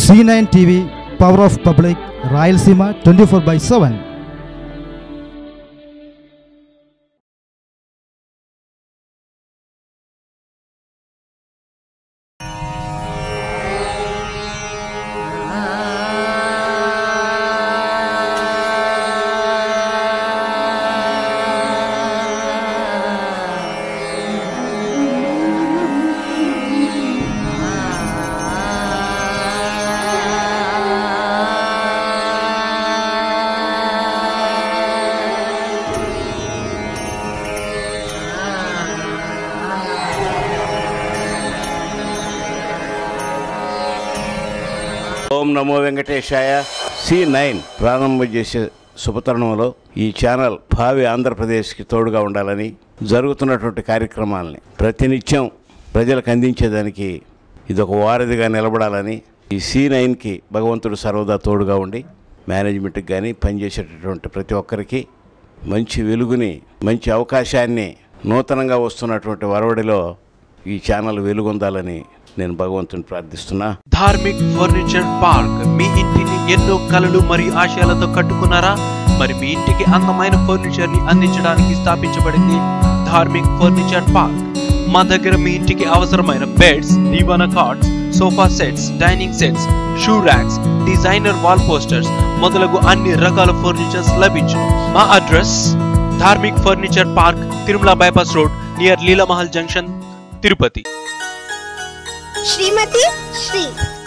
C nine TV power of public Rayalaseema twenty four by seven ఓం నమో వెంకటేశాయ C nine ప్రారంభం చేసే శుభతరుణంలో ఈ ఛానల్ భావి ఆంధ్రప్రదేశ్కి తోడుగా ఉండాలని జరుగుతున్నటువంటి కార్యక్రమాలని ప్రతినిత్యం ప్రజలకు అందించేదానికి ఇది ఒక వారధిగా నిలబడాలని ఈ సి నైన్కి భగవంతుడు సర్వదా తోడుగా ఉండి మేనేజ్మెంట్కి కానీ పనిచేసేటటువంటి ప్రతి ఒక్కరికి మంచి వెలుగుని మంచి అవకాశాన్ని నూతనంగా వస్తున్నటువంటి వరవడిలో ఈ ఛానల్ వెలుగొందాలని నేను భగవంతుని ప్రార్థిస్తున్నా ధార్మిక్ ఫర్నిచర్ పార్క్ మీ ఇంటిని ఎన్నో కలలు మరియు ఆశయాలతో కట్టుకున్నారా మరి మీ ఇంటికి అందమైన ఫర్నిచర్ ని అందించడానికి స్థాపించబడింది ధార్మిక్ ఫర్నిచర్ పార్క్ మా దగ్గర మీ ఇంటికి అవసరమైన బెడ్స్ దీవానా కార్డ్స్ sofa sets dining sets shoe racks designer wall posters మొదలగు అన్ని రకాల ఫర్నిచర్స్ లభించును మా address Dharmik furniture park Tirumala bypass road near Leelamahal junction Tirupati Shrimati Shri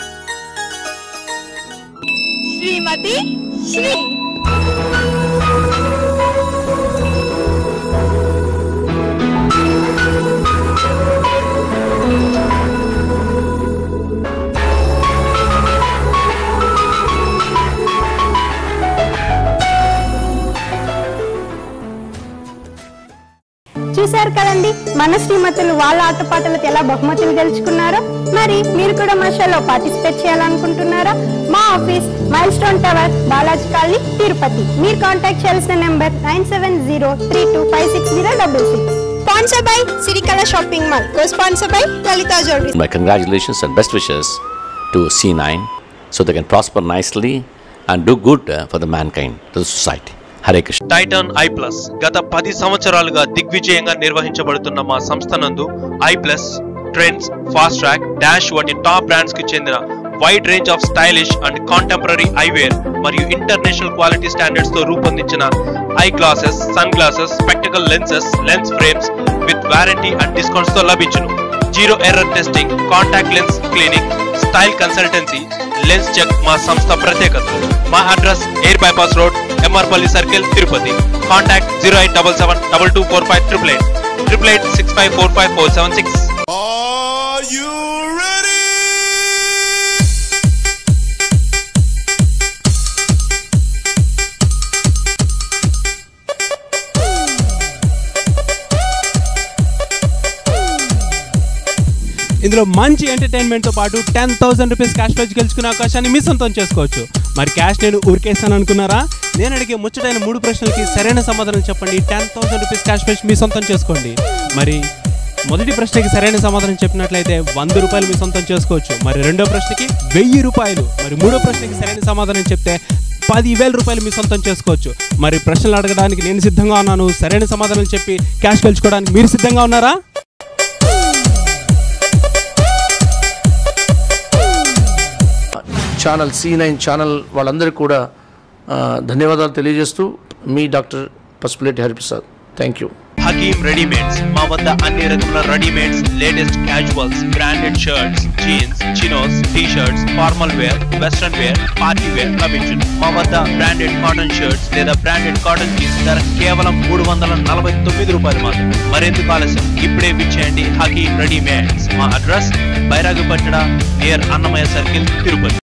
Shrimati Shri చూశారు కదండి మన శ్రీమతులు వాళ్ళ ఆటపాటలకు ఎలా బహుమతులు గెలుచుకున్నారో మరి మీరు కూడా మా షోలో పార్టిసిపేట్ చేయాలనుకుంటున్నారా మా office milestone tower Balaji colony Tirupati మీరు కాంటాక్ట్ చేయాల్సిన number nine seven zero three two five six zero double six sponsor by Sirikala shopping mall co sponsor by Lalitha jewellery My congratulations and best wishes to C9 so they can prosper nicely and do good uh, for the mankind, to the society. Hare Krishna. Titan eye plus గత పది సంవత్సరాలుగా దిగ్విజయంగా నిర్వహించబడుతున్న మా సంస్థ నందు eye plus trends fast track dash వంటి top brands కి చెందిన wide range of stylish and contemporary eyewear మరియు ఇంటర్నేషనల్ క్వాలిటీ స్టాండర్డ్స్ తో రూపొందించిన eyeglasses sunglasses spectacle lenses lens frames with warranty and discounts తో లభించును zero error testing contact lens clinic style consultancy lens check మా సంస్థ ప్రత్యేకత మా address air bypass road MR Palli circle Tirupati contact zero eight double seven double two four five triple eight triple eight six five four five four seven six Are you ready? ఇందులో మంచి entertainment తో పాటు ten thousand rupees cash prize గెలుచుకునే అవకాశాన్ని మీ సొంతం చేసుకోవచ్చు మరి క్యాష్ నేను ఊరికేస్తాను అనుకున్నారా నేను అడిగే ముచ్చటైన మూడు ప్రశ్నలకి సరైన సమాధానం చెప్పండి ten thousand rupees cash prize మీ సొంతం చేసుకోండి మరి మొదటి ప్రశ్నకి సరైన సమాధానం చెప్పినట్లయితే వంద రూపాయలు మీ సొంతం చేసుకోవచ్చు మరి రెండో ప్రశ్నకి వెయ్యి రూపాయలు మరి మూడో ప్రశ్నకి సరైన సమాధానం చెప్తే పదివేల రూపాయలు మీ సొంతం చేసుకోవచ్చు మరి ప్రశ్నలు అడగడానికి నేను సిద్ధంగా ఉన్నాను సరైన సమాధానం చెప్పి క్యాష్ గెలుచుకోవడానికి మీరు సిద్ధంగా ఉన్నారా ఛానల్ సి నైన్ ఛానల్ వాళ్ళందరికీ కూడా ఆ, ధన్యవాదాలు తెలియజేస్తూ మీ doctor Pasupuleti Hariprasad thank you Hakeem readymades మా వద్ద అన్ని రకముల readymades latest casuals branded shirts jeans chinos T shirts formal wear western wear party wear లభించును మా వద్ద బ్రాండెడ్ కాటన్ షర్ట్స్ లేదా బ్రాండెడ్ కాటన్ జీన్స్ ధర కేవలం మూడు వందల నలభై తొమ్మిది రూపాయలు మాత్రమే మరెందుకు ఆలస్యం ఇప్పుడే విచ్చేయండి హకీమ్ రెడీమేడ్స్ మా address Bairagupattana near Annamayya circle Tirupati